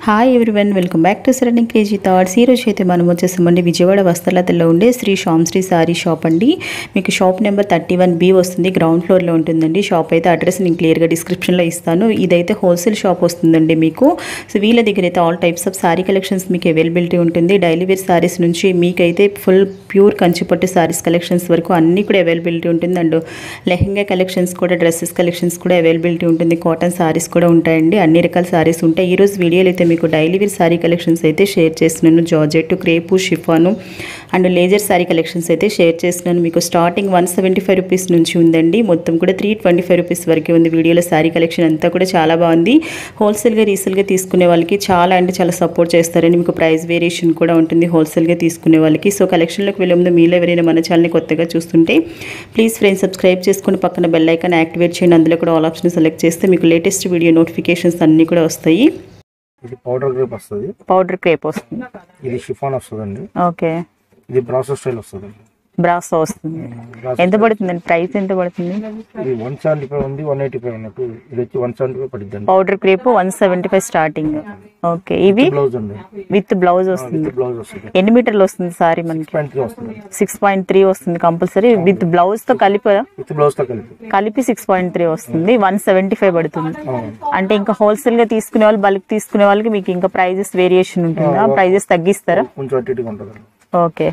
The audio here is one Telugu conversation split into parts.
Hi everyone welcome back to surrounding crazy thoughts ఈ రోజు అయితే మనం వచ్చేసామండి విజయవాడ వస్త్రలతలో ఉండే శ్రీ శ్రీ సారీ షాప్ అండి మీకు shop number thirty one B వస్తుంది గ్రౌండ్ ఫ్లోర్లో ఉంటుందండి షాప్ అయితే అడ్రస్ నేను క్లియర్గా డిస్క్రిప్షన్లో ఇస్తాను ఇదైతే హోల్సేల్ షాప్ వస్తుందండి మీకు సో వీళ్ళ దగ్గర అయితే all types of sari collections మీకు అవైలబిలిటీ ఉంటుంది డైలీ వేర్ సారీస్ నుంచి మీకైతే ఫుల్ ప్యూర్ కంచిపట్టు సారీస్ కలెక్షన్స్ వరకు అన్నీ కూడా అవైలబిలిటీ ఉంటుంది అండ్ లెహంగా కలెక్షన్స్ కూడా డ్రెస్సెస్ కలెక్షన్స్ కూడా అవైలబిలిటీ ఉంటుంది కాటన్ సారీస్ కూడా ఉంటాయండి అన్ని రకాల సారీస్ ఉంటాయి ఈ రోజు వీడియోలో అయితే మీకు డైలీ వేర్ సారీ కలెక్షన్స్ అయితే షేర్ చేస్తున్నాను georgette crepe chiffon and laser sari collections అయితే షేర్ చేస్తున్నాను మీకు starting one seventy five rupees నుంచి ఉందండి మొత్తం కూడా త్రీ ట్వంటీ ఫైవ్ రూపీస్ వరకే ఉంది వీడియోలో సారీ కలెక్షన్ అంతా కూడా చాలా బాగుంది హోల్సేల్గా రీసేల్గా తీసుకునే వాళ్ళకి చాలా అంటే చాలా సపోర్ట్ చేస్తారండి మీకు ప్రైస్ వేరియేషన్ కూడా ఉంటుంది హోల్సేల్గా తీసుకునే వాళ్ళకి సో కలెక్షన్లోకి వెళ్ళే ముందు మీలో ఎవరైనా మన ఛానల్ని కొత్తగా చూస్తుంటే ప్లీజ్ ఫ్రెండ్స్ సబ్స్క్రైబ్ చేసుకుని పక్కన బెల్ ఐకాన్ యాక్టివేట్ చేయండి అందులో కూడా ఆల్ ఆప్షన్ సెలెక్ట్ చేస్తే మీకు లేటెస్ట్ వీడియో నోటిఫికేషన్స్ అన్నీ కూడా వస్తాయి ఇది పౌడర్ గ్రేప్ వస్తుంది పౌడర్ క్రేప్ వస్తుంది ఇది షిఫాన్ వస్తుందండి ఓకే ఇది బ్రాసో స్టైల్ వస్తుందండి బ్రాసో వస్తుంది బ్రాసో ఎంత పడుతుందండి ప్రైస్ ఎంత పడుతుంది ఇది వన్ సెవెంటీ ఫైవ్ ఉంది వన్ ఎయిటీ ఫైవ్ ఉన్నట్టు ఇది వచ్చి వన్ సెవెంటీ ఫైవ్ పడుతుందండి powder crepe one seventy five starting okay ఇవి బ్లౌజ్ అండి విత్ బ్లౌజ్ వస్తుంది విత్ బ్లౌజ్ వస్తుంది ఎన్ని మీటర్లు వస్తుంది సారీ మనకి పాయింట్ త్రీ వస్తుంది సిక్స్ పాయింట్ త్రీ వస్తుంది కంపల్సరీ విత్ బ్లౌజ్ తో కలిపి విత్ బ్లౌజ్ తో కలిపి కలిపి సిక్స్ పాయింట్ త్రీ వస్తుంది వన్ సెవెంటీ ఫైవ్ పడుతుంది అవును. అంటే ఇంకా హోల్సేల్ గా తీసుకునే వాళ్ళు బల్క్ తీసుకునే వాళ్ళకి మీకు ఇంకా ప్రైజెస్ వేరియేషన్ ఉంటుందా ప్రైజెస్ తగ్గిస్తారా కొంచెం అటు ఇటుగా ఉంటుంది ఓకే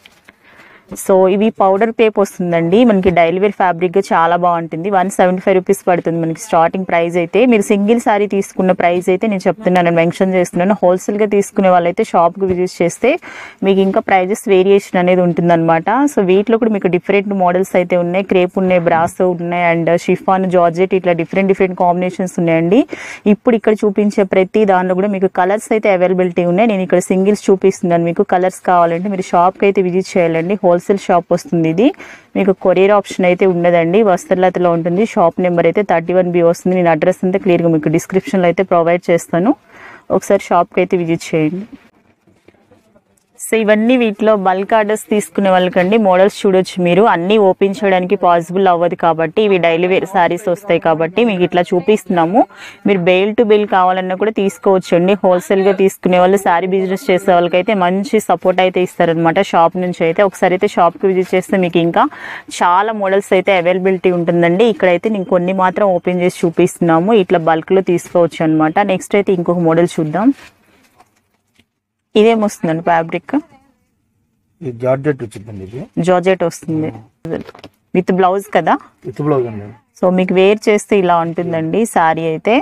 సో ఇవి పౌడర్ పేప్ వస్తుందండి మనకి డైలీ వేర్ ఫ్యాబ్రిక్ చాలా బాగుంటుంది వన్ సెవెంటీ ఫైవ్ రూపీస్ పడుతుంది మనకి స్టార్టింగ్ ప్రైస్ అయితే మీరు సింగిల్ సారీ తీసుకున్న ప్రైస్ అయితే నేను చెప్తున్నాను మెన్షన్ చేస్తున్నాను హోల్సేల్ గా తీసుకునే వాళ్ళైతే షాప్ కి విజిట్ చేస్తే మీకు ఇంకా ప్రైజెస్ వేరియేషన్ అనేది ఉంటుందన్నమాట సో వీటిలో కూడా మీకు డిఫరెంట్ మోడల్స్ అయితే ఉన్నాయి క్రేప్ ఉన్నాయి బ్రాస్ ఉన్నాయి అండ్ షిఫాన్ జార్జెట్ ఇట్లా డిఫరెంట్ డిఫరెంట్ కాంబినేషన్స్ ఉన్నాయండి ఇప్పుడు ఇక్కడ చూపించే ప్రతి దానిలో కూడా మీకు కలర్స్ అయితే అవైలబిలిటీ ఉన్నాయి నేను ఇక్కడ సింగిల్స్ చూపిస్తున్నాను మీకు కలర్స్ కావాలంటే మీరు షాప్కి అయితే విజిట్ చేయాలండి హోల్సేల్ షాప్ వస్తుంది ఇది మీకు కొరియర్ ఆప్షన్ అయితే ఉండదండి వస్త్రలతలో ఉంటుంది షాప్ నెంబర్ అయితే థర్టీ వన్ బి వస్తుంది నేను అడ్రస్ అంతా క్లియర్గా మీకు డిస్క్రిప్షన్లో అయితే ప్రొవైడ్ చేస్తాను ఒకసారి షాప్కి అయితే విజిట్ చేయండి సో ఇవన్నీ వీటిలో బల్క్ ఆర్డర్స్ తీసుకునే వాళ్ళకండి మోడల్స్ చూడొచ్చు మీరు అన్నీ ఓపెన్ చేయడానికి పాసిబుల్ అవ్వదు కాబట్టి ఇవి డైలీ వేర్ శారీస్ వస్తాయి కాబట్టి మీకు ఇట్లా చూపిస్తున్నాము మీరు బెయిల్ టు బిల్ కావాలన్నా కూడా తీసుకోవచ్చు అండి హోల్సేల్గా తీసుకునే వాళ్ళు శారీ బిజినెస్ చేసే వాళ్ళకైతే మంచి సపోర్ట్ అయితే ఇస్తారనమాట షాప్ నుంచి అయితే ఒకసారి అయితే షాప్కి విజిట్ చేస్తే మీకు ఇంకా చాలా మోడల్స్ అయితే అవైలబిలిటీ ఉంటుందండి ఇక్కడైతే నేను కొన్ని మాత్రం ఓపెన్ చేసి చూపిస్తున్నాము ఇట్లా బల్క్లో తీసుకోవచ్చు అనమాట నెక్స్ట్ అయితే ఇంకొక మోడల్ చూద్దాం ఇదేమొస్తుందండి ఫ్యాబ్రిక్ ఇది జార్జెట్ వచ్చిందండి ఇది జార్జెట్ వస్తుంది విత్ బ్లౌజ్ కదా విత్ బ్లౌజ్ అండి సో మీకు వేర్ చేస్తే ఇలా ఉంటుందండి సారీ అయితే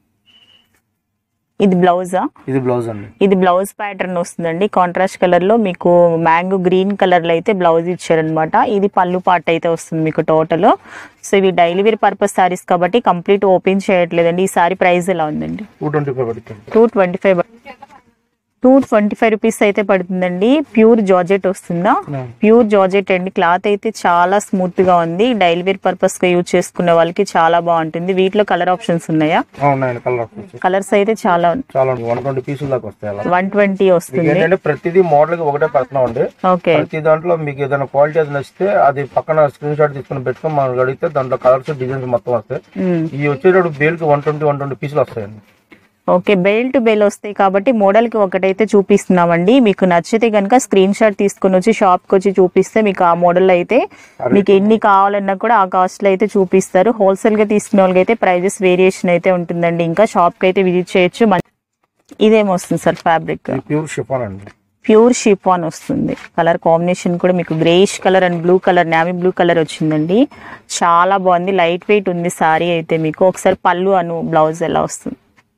ఇది బ్లౌజా ఇది బ్లౌజ్ అండి ఇది బ్లౌజ్ ప్యాటర్న్ వస్తుందండి కాంట్రాస్ట్ కలర్ లో మీకు మ్యాంగో గ్రీన్ కలర్ లో అయితే బ్లౌజ్ ఇచ్చారనమాట ఇది పళ్ళు పార్ట్ అయితే వస్తుంది మీకు టోటల్ సో ఇవి డైలీ వేర్ పర్పస్ సారీస్ కాబట్టి కంప్లీట్ ఓపెన్ చేయట్లేదండి ఈ సారీ ప్రైస్ ఎలా ఉందండి టూ ట్వంటీ ఫైవ్ పడుతుంది two twenty five two twenty five rupees అయితే పడుతుందండి ప్యూర్ జార్జెట్ వస్తుందా ప్యూర్ జార్జెట్ అండి క్లాత్ అయితే చాలా స్మూత్ గా ఉంది డైలీ వేర్ పర్పస్ గా యూజ్ చేసుకునే వాళ్ళకి చాలా బాగుంటుంది వీటిలో కలర్ ఆప్షన్స్ ఉన్నాయా ఉన్నాయండి కలర్ ఆప్షన్స్ కలర్స్ అయితే చాలా చాలా వన్ ట్వంటీ పీసుల దాకా వస్తాయి అలా వన్ ట్వంటీ మీకు వస్తుంది ఏంటంటే ప్రతిదీ మోడల్ కి ఒకటే పెడుతున్నాం అండి ఓకే ప్రతి దాంట్లో మీకు ఏదైనా క్వాలిటీ అది నచ్చితే అది పక్కన స్క్రీన్ షాట్ తీసుకుని పెట్టుకొని మనం అడిగితే దాంట్లో కలర్స్ డిజైన్స్ మొత్తం వస్తాయి ఇవి వచ్చేటప్పుడు బేల్ కి వన్ ట్వంటీ వన్ ట్వంటీ పీసులు వస్తాయండి ఓకే బెయిల్ టు బెయిల్ వస్తాయి కాబట్టి మోడల్ కి ఒకటైతే చూపిస్తున్నామండి మీకు నచ్చితే కనుక స్క్రీన్ షాట్ తీసుకుని వచ్చి షాప్ కి వచ్చి చూపిస్తే మీకు ఆ మోడల్ అయితే మీకు ఎన్ని కావాలన్నా కూడా ఆ కాస్ట్ లో అయితే చూపిస్తారు హోల్సేల్ గా తీసుకునే వాళ్ళకి అయితే ప్రైజెస్ వేరియేషన్ అయితే ఉంటుందండి ఇంకా షాప్ కి అయితే విజిట్ చేయొచ్చు మన్- ఇదేమొస్తుంది సార్ ఫ్యాబ్రిక్ ఇది ప్యూర్ షిఫాన్ అండి ప్యూర్ షిఫాన్ వస్తుంది కలర్ కాంబినేషన్ కూడా మీకు greyish colour and blue colour navy blue colour వచ్చిందండి చాలా బాగుంది లైట్ వెయిట్ ఉంది సారీ అయితే మీకు ఒకసారి పళ్ళు అను బ్లౌజ్ ఎలా వస్తుంది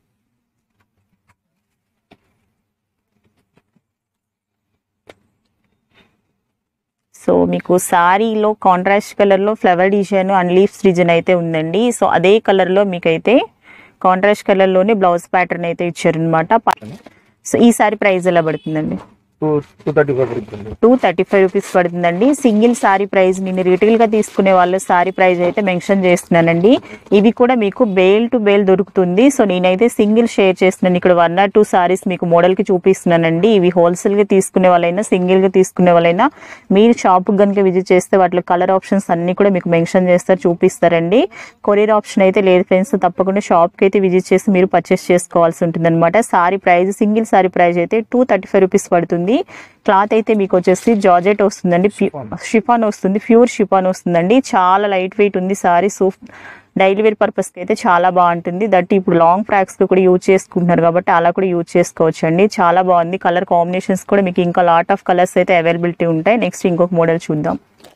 సో మీకు సారీలో కాంట్రాస్ట్ కలర్లో flower design and leaves design అయితే ఉందండి సో అదే కలర్లో మీకైతే కాంట్రాస్ట్ కలర్లోనే బ్లౌజ్ ప్యాటర్న్ అయితే ఇచ్చారనమాట సో ఈ సారీ ప్రైస్ ఎలా పడుతుందండి టూ టూ థర్టీ ఫైవ్ పడుతుంది టూ థర్టీ ఫైవ్ రూపీస్ పడుతుందండి సింగిల్ సారీ ప్రైస్ నేను రిటైల్ గా తీసుకునే వాళ్ళు సారీ ప్రైస్ అయితే మెన్షన్ చేస్తున్నానండి ఇవి కూడా మీకు బేల్ టు బేల్ దొరుకుతుంది సో నేనైతే సింగిల్ షేర్ చేస్తున్నాను ఇక్కడ వన్ ఆర్ టూ సారీస్ మీకు మోడల్ కి చూపిస్తున్నానండి ఇవి హోల్సేల్ గా తీసుకునే వాళ్ళైనా సింగిల్ గా తీసుకునే వాళ్ళైనా మీరు షాప్ కనుక విజిట్ చేస్తే వాటిలో కలర్ ఆప్షన్స్ అన్ని కూడా మీకు మెన్షన్ చేస్తారు చూపిస్తారండి కొరియర్ ఆప్షన్ అయితే లేదు ఫ్రెండ్స్ తప్పకుండా షాప్ కి అయితే విజిట్ చేసి మీరు పర్చేస్ చేసుకోవాల్సి ఉంటుంది అనమాట sari price single sari price అయితే టూ థర్టీ ఫైవ్ రూపీస్ పడుతుంది క్లాత్ అయితే మీకు వచ్చేసి జార్జెట్ వస్తుందండి షిఫాన్ వస్తుంది ప్యూర్ షిఫాన్ వస్తుందండి చాలా లైట్ వెయిట్ ఉంది సారీ సూఫ్ డైలీ వేర్ పర్పస్కి అయితే చాలా బాగుంటుంది దట్ ఇప్పుడు లాంగ్ ఫ్రాక్స్ కూడా యూజ్ చేసుకుంటున్నారు కాబట్టి అలా కూడా యూజ్ చేసుకోవచ్చు అండి చాలా బాగుంది కలర్ కాంబినేషన్స్ కూడా మీకు ఇంకా లాట్ ఆఫ్ కలర్స్ అయితే అవైలబిలిటీ ఉంటాయి నెక్స్ట్ ఇంకొక మోడల్ చూద్దాం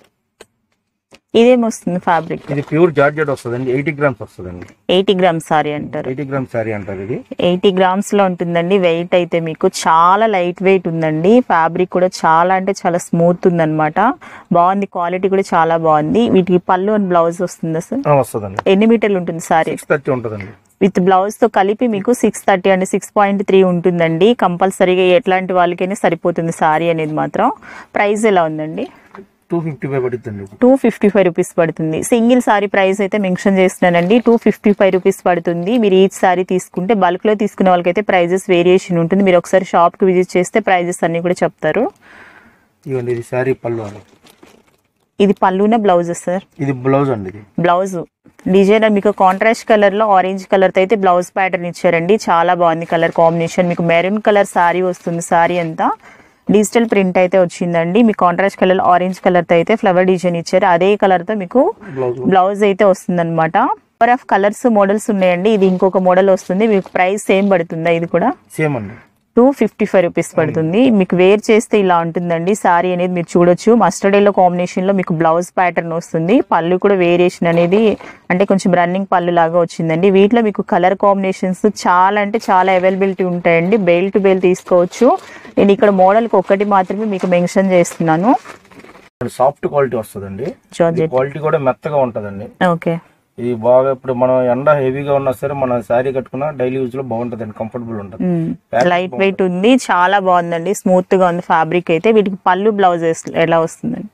ఇదేమొస్తుంది ఫ్యాబ్రిక్ ఇది ప్యూర్ జార్జెట్ వస్తుందండి ఎయిటీ గ్రామ్స్ వస్తుందండి ఎయిటీ గ్రామ్స్ సారీ అంటారు ఎయిటీ గ్రామ్స్ శారీ అంటారు ఇది ఎయిటీ గ్రామ్స్ లో ఉంటుందండి వెయిట్ అయితే మీకు చాలా లైట్ వెయిట్ ఉందండి ఫ్యాబ్రిక్ కూడా చాలా అంటే చాలా స్మూత్ ఉందన్నమాట బాగుంది క్వాలిటీ కూడా చాలా బాగుంది వీటికి పళ్ళు అండ్ బ్లౌజ్ వస్తుందా సార్ ఆ, వస్తుందండి ఎన్ని మీటర్లు ఉంటుంది సారీ సిక్స్ థర్టీ ఉంటుందండి విత్ బ్లౌజ్ తో కలిపి మీకు six thirty and six point three ఉంటుందండి కంపల్సరీగా ఎట్లాంటి వాళ్ళకైనా సరిపోతుంది సారీ అనేది మాత్రం ప్రైస్ ఎలా ఉందండి టూ ఫిఫ్టీ ఫైవ్ పడుతుంది టూ ఫిఫ్టీ ఫైవ్ రూపీస్ పడుతుంది సింగిల్ సారీ ప్రైస్ అయితే మెన్షన్ చేస్తున్నానండి టూ ఫిఫ్టీ ఫైవ్ రూపీస్ పడుతుంది మీరు ఈచ్ సారీ తీసుకుంటే బల్క్ లో తీసుకునే వాళ్ళకైతే ప్రైజెస్ వేరియేషన్ ఉంటుంది మీరు ఒకసారి షాప్ కి విజిట్ చేస్తే ప్రైజెస్ అన్ని కూడా చెప్తారు ఇవ్వండి ఇది శారీ పళ్ళు అండి ఇది పళ్ళున బ్లౌజ్ సార్ ఇది బ్లౌజ్ అండి ఇది బ్లౌజ్ డిజైనర్ మీకు కాంట్రాస్ట్ కలర్ లో ఆరెంజ్ కలర్ తో అయితే బ్లౌజ్ ప్యాటర్న్ ఇచ్చారండి చాలా బాగుంది కలర్ కాంబినేషన్ మీకు మెరూన్ కలర్ సారీ వస్తుంది సారీ అంతా డిజిటల్ ప్రింట్ అయితే వచ్చిందండి మీకు కాంట్రాస్ట్ కలర్ ఆరెంజ్ కలర్ తో అయితే ఫ్లవర్ డిజైన్ ఇచ్చారు అదే కలర్ తో మీకు బ్లౌజ్ బ్లౌజ్ అయితే వస్తుంది అనమాట నెంబర్ ఆఫ్ కలర్స్ మోడల్స్ ఉన్నాయండి ఇది ఇంకొక మోడల్ వస్తుంది మీకు ప్రైస్ సేమ్ పడుతుందా ఇది కూడా సేమ్ అండి టూ ఫిఫ్టీ ఫైవ్ రూపీస్ పడుతుంది మీకు వేర్ చేస్తే ఇలా ఉంటుందండి సారీ అనేది మీరు చూడొచ్చు మస్టర్డ్ ఎల్లో కాంబినేషన్ లో మీకు బ్లౌజ్ ప్యాటర్న్ వస్తుంది పళ్ళు కూడా వేరియేషన్ అనేది అంటే కొంచెం రన్నింగ్ పళ్ళు లాగా వచ్చిందండి వీటిలో మీకు కలర్ కాంబినేషన్స్ చాలా అంటే చాలా అవైలబిలిటీ ఉంటాయండి బెల్ టు బెల్ తీసుకోవచ్చు నేను ఇక్కడ మోడల్కి ఒక్కటి మాత్రమే మీకు మెన్షన్ చేస్తున్నాను సాఫ్ట్ క్వాలిటీ వస్తుందండి జార్జెట్ క్వాలిటీ కూడా మెత్తగా ఉంటుందండి ఓకే ఇది బాగా ఇప్పుడు మనం ఎండ హెవీగా ఉన్నా సరే మన శారీ కట్టుకున్నా డైలీ యూజ్ లో బాగుంటదండి కంఫర్టబుల్ ఉంటుంది లైట్ వెయిట్ ఉంది చాలా బాగుందండి స్మూత్ గా ఉంది ఫ్యాబ్రిక్ అయితే వీటికి పళ్ళు బ్లౌజ్ ఎలా వస్తుందండి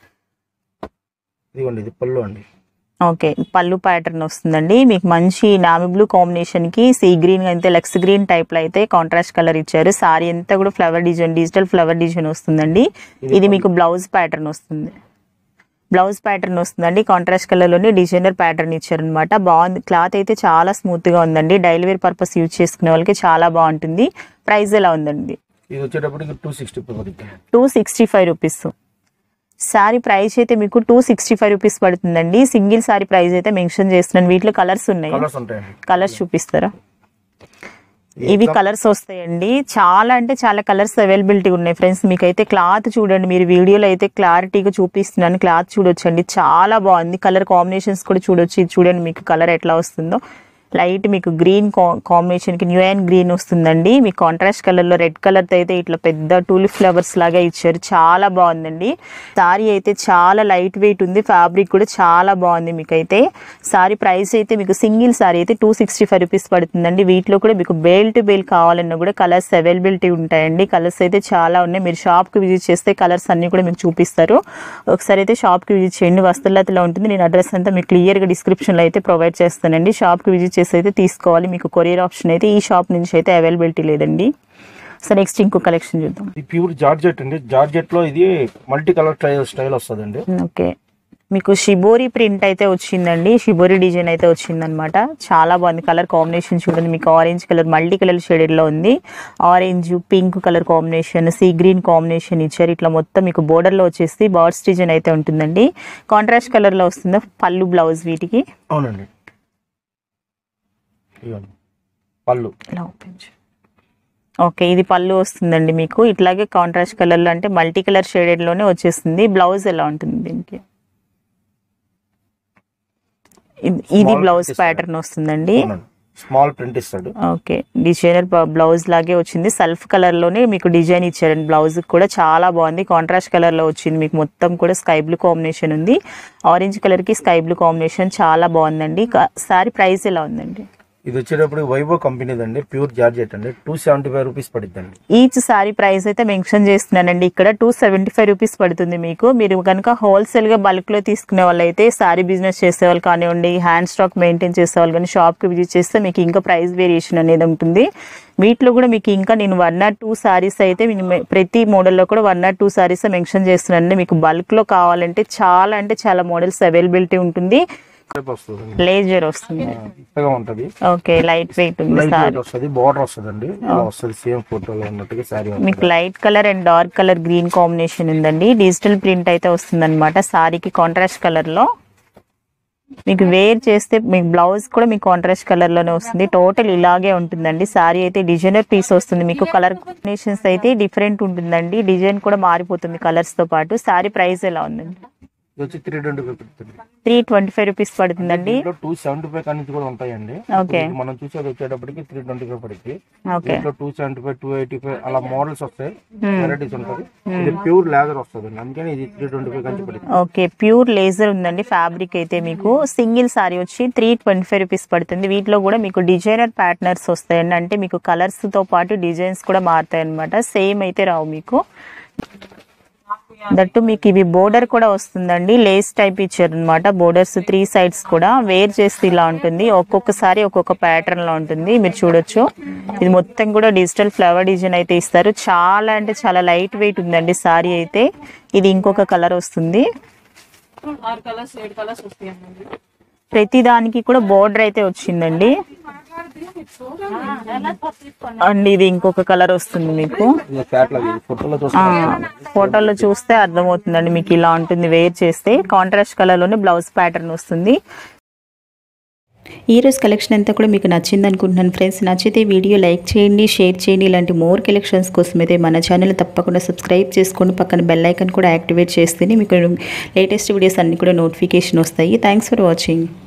ఇదిగోండి ఇది పళ్ళు అండి ఓకే పళ్ళు ప్యాటర్న్ వస్తుందండి మీకు మంచి నామి బ్లూ కాంబినేషన్ కి సీ గ్రీన్ అయితే లెక్స్ గ్రీన్ టైప్ లో అయితే కాంట్రాస్ట్ కలర్ ఇచ్చారు సారీ అంతా కూడా flower design digital flower design వస్తుందండి ఇది మీకు బ్లౌజ్ ప్యాటర్న్ వస్తుంది బ్లౌజ్ ప్యాటర్న్ వస్తుందండి కాంట్రాస్ట్ కలర్ లోనే డిజైనర్ ప్యాటర్న్ ఇచ్చారనమాట బాగుంది క్లాత్ అయితే చాలా స్మూత్ గా ఉందండి డైలీ వేర్ పర్పస్ యూజ్ చేసుకునే వాళ్ళకి చాలా బాగుంటుంది ప్రైస్ ఎలా ఉందండి ఇది వచ్చేటప్పటికి టూ సిక్స్టీ ఫైవ్ పడుతుంది two sixty five rupees sari price అయితే మీకు టూ సిక్స్టీ ఫైవ్ రూపీస్ పడుతుందండి సింగిల్ సారీ ప్రైస్ అయితే మెన్షన్ చేస్తున్నాను వీటిలో కలర్స్ ఉన్నాయి కలర్స్ ఉంటాయండి కలర్స్ చూపిస్తారా ఇవి కలర్స్ వస్తాయండి చాలా అంటే చాలా కలర్స్ అవైలబిలిటీ ఉన్నాయి ఫ్రెండ్స్ మీకైతే క్లాత్ చూడండి మీరు వీడియోలో అయితే క్లారిటీగా చూపిస్తున్నాను క్లాత్ చూడొచ్చండి చాలా బాగుంది కలర్ కాంబినేషన్స్ కూడా చూడొచ్చు ఇది చూడండి మీకు కలర్ ఎట్లా వస్తుందో లైట్ మీకు గ్రీన్ కాంబినేషన్ కి న్యూ అండ్ గ్రీన్ వస్తుందండి మీకు కాంట్రాస్ట్ కలర్ లో రెడ్ కలర్ తో అయితే ఇట్లా పెద్ద టూలిప్ ఫ్లవర్స్ లాగా ఇచ్చారు చాలా బాగుందండి సారీ అయితే చాలా లైట్ వెయిట్ ఉంది ఫ్యాబ్రిక్ కూడా చాలా బాగుంది మీకైతే సారీ ప్రైస్ అయితే మీకు సింగిల్ సారీ అయితే టూ సిక్స్టీ ఫైవ్ రూపీస్ పడుతుందండి వీటిలో కూడా మీకు బేల్ టు బేల్ కావాలన్నా కూడా కలర్స్ అవైలబిలిటీ ఉంటాయండి కలర్స్ అయితే చాలా ఉన్నాయి మీరు షాప్ కి విజిట్ చేస్తే కలర్స్ అన్ని కూడా మీకు చూపిస్తారు ఒకసారి అయితే షాప్ కి విజిట్ చేయండి వస్తులతలో ఉంటుంది నేను అడ్రస్ అంతా మీకు క్లియర్ గా డిస్క్రిప్షన్ లో అయితే ప్రొవైడ్ చేస్తానండి షాప్ కి విజిట్ చేసి అయితే తీసుకోవాలి మీకు కొరియర్ ఆప్షన్ అయితే ఈ షాప్ నుంచి అయితే అవైలబిలిటీ లేదండి సో నెక్స్ట్ ఇంకో కలెక్షన్ చూద్దాం ఇది ప్యూర్ జార్జెట్ అండి జార్జెట్ లో ఇది మల్టీ కలర్ స్టైల్ స్టైల్ వస్తుందండి ఓకే మీకు షిబోరి ప్రింట్ అయితే వచ్చిందండి షిబోరి డిజైన్ అయితే వచ్చిందనమాట చాలా బాగుంది కలర్ కాంబినేషన్ చూడండి మీకు orange colour multi colour shaded లో ఉంది orange pink colour combination sea green combination ఇచ్చారు ఇట్లా మొత్తం మీకు బోర్డర్ లో వచ్చేసి బర్డ్స్ డిజైన్ అయితే ఉంటుందండి కాంట్రాస్ట్ కలర్ లో వస్తుంది పళ్ళు బ్లౌజ్ వీటికి అవునండి ఇదిగోండి పళ్ళు ఇలా ఓపెన్ చేయి. ఓకే ఇది పళ్ళు వస్తుందండి మీకు ఇట్లాగే కాంట్రాస్ట్ కలర్ లో అంటే మల్టీ కలర్ షేడెడ్ లోనే వచ్చేస్తుంది బ్లౌజ్ ఎలా ఉంటుంది దీనికి ఇది- ఇది Small బ్లౌజ్ piece ప్యాటర్న్ వస్తుందండి అవునండి స్మాల్ ప్రింట్ ఇస్తాడు ఓకే డిజైనర్ బ్లౌజ్ లాగే వచ్చింది సెల్ఫ్ కలర్ లోనే మీకు డిజైన్ ఇచ్చారండి బ్లౌజ్ కూడా చాలా బాగుంది కాంట్రాస్ట్ కలర్ లో వచ్చింది మీకు మొత్తం కూడా స్కై బ్లూ కాంబినేషన్ ఉంది ఆరెంజ్ కలర్ కి స్కై బ్లూ కాంబినేషన్ చాలా బాగుందండి సారీ ప్రైస్ ఎలా ఉందండి ఇది వచ్చేటప్పుడు వైవో కంపెనీది అండి ప్యూర్ జార్జెట్ అండి టూ సెవెంటీ ఫైవ్ రూపీస్ పడుతుందండి ఈచ్ సారీ ప్రైస్ అయితే మెన్షన్ చేస్తున్నానండి ఇక్కడ టూ సెవెంటీ ఫైవ్ రూపీస్ పడుతుంది మీకు మీరు కనుక హోల్సేల్ గా బల్క్ లో తీసుకునే వాళ్ళు అయితే సారీ బిజినెస్ చేసే వాళ్ళు కానివ్వండి హ్యాండ్ స్టాక్ మెయింటైన్ చేసే వాళ్ళు కానీ షాప్ కి విజిట్ చేస్తే మీకు ఇంకా ప్రైస్ వేరియేషన్ అనేది ఉంటుంది వీటిలో కూడా మీకు ఇంకా నేను వన్ ఆర్ టూ సారీస్ అయితే నేను మె- ప్రతి మోడల్లో కూడా one or two saris mention చేస్తున్నానండి మీకు బల్క్ లో కావాలంటే చాలా అంటే చాలా మోడల్స్ అవైలబిలిటీ ఉంటుంది రేపు వస్తుంది లేజర్ వస్తుంది మెత్తగా ఉంటది ఓకే లైట్ వెయిట్ ఉంది లైట్ సారీ వెయిట్ వస్తుంది బార్డర్ వస్తుందండి ఇలా వస్తుంది సేమ్ ఫోటోలో ఉన్నట్టుగా శారీ మీకు light colour and dark colour green combination ఉందండి డిజిటల్ ప్రింట్ అయితే వస్తుంది అనమాట సారీకి కాంట్రాస్ట్ కలర్ లో మీకు వేర్ చేస్తే మీకు బ్లౌజ్ కూడా మీకు కాంట్రాస్ట్ కలర్ లోనే వస్తుంది టోటల్ ఇలాగే ఉంటుందండి సారీ అయితే డిజైనర్ పీస్ వస్తుంది మీకు కలర్ కాంబినేషన్స్ అయితే డిఫరెంట్ ఉంటుందండి డిజైన్ కూడా మారిపోతుంది కలర్స్ తో పాటు సారీ ప్రైస్ ఎలా ఉందండి ఇది వచ్చి త్రీ ట్వంటీ ఫైవ్ పడుతుంది త్రీ ట్వంటీ ఫైవ్ రూపీస్ పడుతుందండి దీంట్లో టూ సెవెంటీ ఫైవ్ కానీ కూడా ఉంటాయండి ఓకే ఇది మనం చూసేది వచ్చేటప్పటికి త్రీ ట్వంటీ ఫైవ్ పడుతుంది ఓకే దీంట్లో two seventy five two eighty five అలా మోడల్స్ వస్తాయి వెరైటీస్ ఉంటుంది ఇది ప్యూర్ లేదర్ వస్తుంది అందుకని ఇది త్రీ ట్వంటీ ఫైవ్ కంచి పడుతుంది ఓకే ప్యూర్ లేజర్ ఉందండి ఫ్యాబ్రిక్ అయితే మీకు సింగిల్ సారీ వచ్చి త్రీ ట్వంటీ ఫైవ్ రూపీస్ పడుతుంది వీటిలో కూడా మీకు డిజైనర్ ప్యాటర్నర్స్ వస్తాయండి అంటే మీకు కలర్స్ తో పాటు డిజైన్స్ కూడా మారుతాయి అనమాట సేమ్ అయితే రావు మీకు దట్టు మీకు ఇవి బోర్డర్ కూడా వస్తుందండి లేస్ టైప్ ఇచ్చారు అనమాట బోర్డర్స్ త్రీ సైడ్స్ కూడా వేర్ చేస్తే ఇలా ఉంటుంది ఒక్కొక్కసారి ఒక్కొక్క ప్యాటర్న్ లో ఉంటుంది మీరు చూడొచ్చు ఇది మొత్తం కూడా డిజిటల్ ఫ్లవర్ డిజైన్ అయితే ఇస్తారు చాలా అంటే చాలా లైట్ వెయిట్ ఉందండి సారీ అయితే ఇది ఇంకొక కలర్ వస్తుంది ఆరు కలర్స్ ఏడు కలర్స్ వస్తాయండి ప్రతి దానికి కూడా బోర్డర్ అయితే వచ్చిందండి అండ్ ఇది ఇంకొక కలర్ వస్తుంది మీకు ఇది క్యాట్లాగ్ ఇది ఫోటోలో ఆ, చూస్తే ఫోటోలో చూస్తే అర్థమవుతుందండి మీకు ఇలా ఉంటుంది వేర్ చేస్తే కాంట్రాస్ట్ కలర్ లోనే బ్లౌజ్ ప్యాటర్న్ వస్తుంది ఈ రోజు కలెక్షన్ అంతా కూడా మీకు నచ్చింది అనుకుంటున్నాను ఫ్రెండ్స్ నచ్చితే వీడియో లైక్ చేయండి షేర్ చేయండి ఇలాంటి మోర్ కలెక్షన్స్ కోసం అయితే మన ఛానల్ తప్పకుండా సబ్స్క్రైబ్ చేసుకోండి పక్కన బెల్ ఐకాన్ కూడా యాక్టివేట్ చేస్తేనే మీకు లేటెస్ట్ వీడియోస్ అన్ని కూడా నోటిఫికేషన్ వస్తాయి థ్యాంక్స్ ఫర్ వాచింగ్